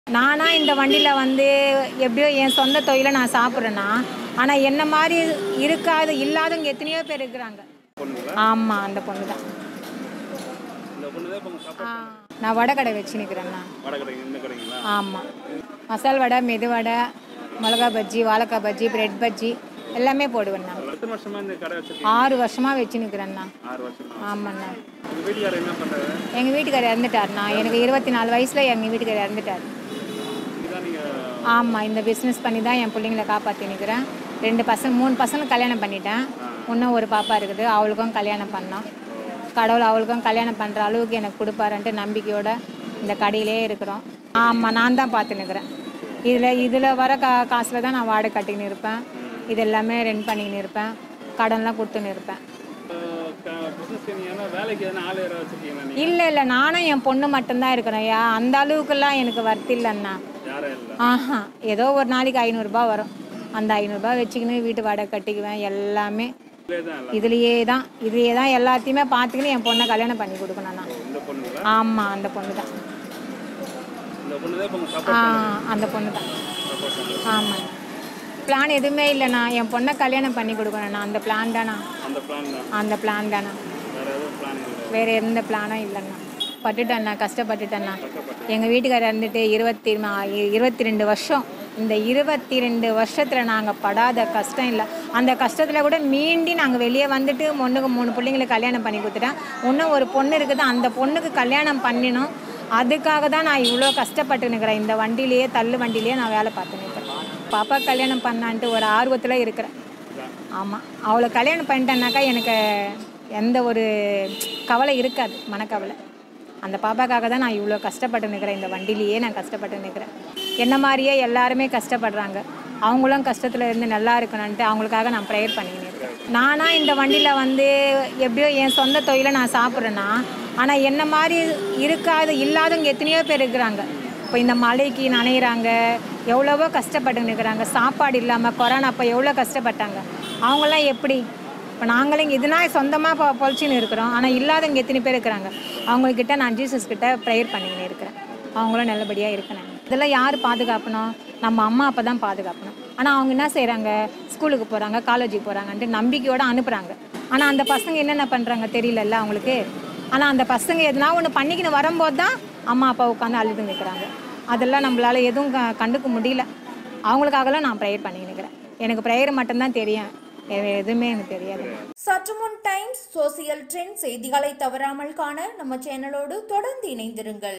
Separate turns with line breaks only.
நானா இந்த வண்டியில் வந்து எப்படியோ என் சொந்த தொழிலை நான் சாப்பிட்றேன்னா ஆனால் என்ன மாதிரி இருக்காது இல்லாதவங்க எத்தனையோ பேர் இருக்கிறாங்க
பொண்ணுங்களா
ஆமாம் அந்த பொண்ணு தான்
இந்த பொண்ணு தான் இப்போ உங்கள் சாப்பாடு
நான் வடை கடை வச்சு நிற்கிறேண்ணா
வடை கடைங்க இந்த கடைங்களா
ஆமாம் மசால் வடை மெது வடை மிளகா பஜ்ஜி வாழைக்காய் பஜ்ஜி பிரெட் பஜ்ஜி எல்லாமே போடுவேண்ணா
எத்தனை வருஷமா இந்த கடை வச்சிருக்கீங்க
ஆறு வருஷமாக வச்சு நிற்கிறேண்ணா
ஆறு வருஷமா
ஆமாண்ணா
உங்கள் வீட்டுக்காரர் என்ன பண்ணுறாரு
எங்கள் வீட்டுக்காரர் இறந்துட்டாருண்ணா எனக்கு இருபத்தி நாலு வயசில் எங்கள் வீட்டுக்காரர் இறந்துட்டார்
இதுதான் நீங்கள்
ஆமாம் இந்த பிஸ்னஸ் பண்ணி தான் என் பிள்ளைங்கள காப்பாற்றி நிற்கிறேன் ரெண்டு பசங்க மூணு பசங்க கல்யாணம் பண்ணிட்டேன் இன்னும் ஒரு பாப்பா இருக்குது அவளுக்கும் கல்யாணம் பண்ணோம் கடவுள் அவளுக்கும் கல்யாணம் பண்ணுற அளவுக்கு எனக்கு கொடுப்பாருன்ட்டு நம்பிக்கையோட இந்த கடையிலே இருக்கிறோம் ஆமாம் நான் தான் பார்த்து நிற்கிறேன் இதில் இதில் வர கா காசில் தான் நான் வாடகை கட்டின்னு இருப்பேன் இது எல்லாமே ரெண்ட் பண்ணின்னு இருப்பேன் கடன்லாம் கொடுத்துன்னு இருப்பேன்
பிஸ்னஸ் நீங்கள் என்ன வேலைக்கு எதனா ஆள் யாராவது வச்சுருக்கீங்களா நீங்கள்
இல்லை இல்லை நானும் என் பொண்ணு மட்டும்தான் இருக்கிறேன் ஐயா அந்த அளவுக்குலாம் எனக்கு வர்த்தி இல்லைண்ணா
யாரும் இல்லை
ஆஹா ஏதோ ஒரு நாளைக்கு ஐநூறுரூபா வரும் அந்த ஐநூறுரூபா வச்சுக்கின்னு வீட்டு வாடகை கட்டிக்குவேன் எல்லாமே
இதே தான் இல்லை
இதுலேயே தான் இதுலேயே தான் எல்லாத்தையுமே பார்த்துக்கின்னு என் பொண்ணை கல்யாணம் பண்ணி கொடுக்கணும் நான்
இந்த பொண்ணுங்களா
ஆமாம் அந்த பொண்ணு தான்
இந்த பொண்ணு தான் இப்போ உங்கள்
ஆ
சாப்பாடு
அந்த பொண்ணு தான்
சப்போர்ட் பண்ணுறது
ஆமாம் பிளான் எதுவுமே இல்லைண்ணா என் பொண்ணை கல்யாணம் பண்ணி கொடுக்கணுண்ணா அந்த பிளான் தானா
அந்த பிளான் தான்
அந்த பிளான் தானா
வேறு எதுவும் பிளான் இல்லை
வேறு எந்த பிளானும் இல்லைண்ணா பட்டுட்டேண்ணா கஷ்டப்பட்டுட்டேண்ணா எங்கள் வீட்டுக்காரர் இருந்துட்டு இருபத்தி மா- இருபத்தி ரெண்டு வருஷம் இந்த இருபத்தி ரெண்டு வருஷத்தில் நாங்கள் படாத கஷ்டம் இல்லை அந்த கஷ்டத்தில் கூட மீண்டி நாங்கள் வெளியே வந்துட்டு ஒன்றுக்கு மூணு பிள்ளைங்களுக்கு கல்யாணம் பண்ணி கொடுத்துட்டேன் இன்னும் ஒரு பொண்ணு இருக்குது அந்த பொண்ணுக்கு கல்யாணம் பண்ணினோம் அதுக்காக தான் நான் இவ்வளோ கஷ்டப்பட்டு நிற்கிறேன் இந்த வண்டியிலேயே தள்ளு வண்டியிலேயே நான் வேலை பார்த்து நிற்கிறேன் பாப்பா கல்யாணம் பண்ணான்ட்டு ஒரு ஆர்வத்தில் இருக்கிறேன் ஆமாம் அவளை கல்யாணம் பண்ணிட்டேன்னாக்கா எனக்கு எந்த ஒரு கவலை இருக்காது மனக்கவலை அந்த பாப்பாக்காக தான் நான் இவ்வளோ கஷ்டப்பட்டு நிற்கிறேன் இந்த வண்டியிலேயே நான் கஷ்டப்பட்டு நிற்கிறேன் என்ன மாதிரியே எல்லாருமே கஷ்டப்படுறாங்க அவங்களும் கஷ்டத்தில் இருந்து நல்லா இருக்கணும்ன்ட்டு அவங்களுக்காக நான் ப்ரேயர் பண்ணிக்கின்னு இருக்கேன் நானா இந்த வண்டியில் வந்து எப்படியோ என் சொந்த தொழிலை நான் சாப்பிட்றேன்னா ஆனால் என்ன மாதிரி இருக்காது இல்லாதவங்க எத்தனையோ பேர் இருக்கிறாங்க இப்போ இந்த மழைக்கு நனையிறாங்க எவ்வளவோ கஷ்டப்பட்டு நிற்கிறாங்க சாப்பாடு இல்லாமல் கொரோனா அப்போ எவ்வளோ கஷ்டப்பட்டாங்க அவங்களாம் எப்படி இப்போ நாங்களே இங்கே இதுனா சொந்தமாக பொ பொழைச்சின்னு இருக்கிறோம் ஆனால் இல்லாதவங்க எத்தனை பேர் இருக்கிறாங்க அவங்கக்கிட்ட நான் ஜீசஸ் கிட்ட ப்ரேயர் பண்ணிக்கின்னு இருக்கிறேன் அவங்களும் நல்லபடியாக இருக்கணும் இதெல்லாம் யார் பாதுகாக்கணும் நம்ம அம்மா அப்பா தான் பாதுகாக்கணும் ஆனால் அவங்க என்ன செய்கிறாங்க ஸ்கூலுக்கு போகிறாங்க காலேஜுக்கு போகிறாங்கன்ட்டு நம்பிக்கையோடு அனுப்புகிறாங்க ஆனால் அந்த பசங்க என்னென்ன பண்ணுறாங்க தெரியலல்ல அவங்களுக்கு ஆனால் அந்த பசங்க எதுனா ஒன்று பண்ணிக்கின்னு வரும்போது தான் அம்மா அப்பா உட்காந்து அழுது நிற்கிறாங்க அதெல்லாம் நம்மளால எதுவும் க- கண்டுக்க முடியல அவங்களுக்காகலாம் நான் ப்ரேயர் பண்ணி நிற்கிறேன் எனக்கு ப்ரேயர் மட்டும்தான் தெரியும் வேறு எதுவுமே எனக்கு தெரியாது
சற்று முன் டைம்ஸ் சோசியல் ட்ரெண்ட் செய்திகளை தவறாமல் காண நம்ம சேனலோடு தொடர்ந்து இணைந்திருங்கள்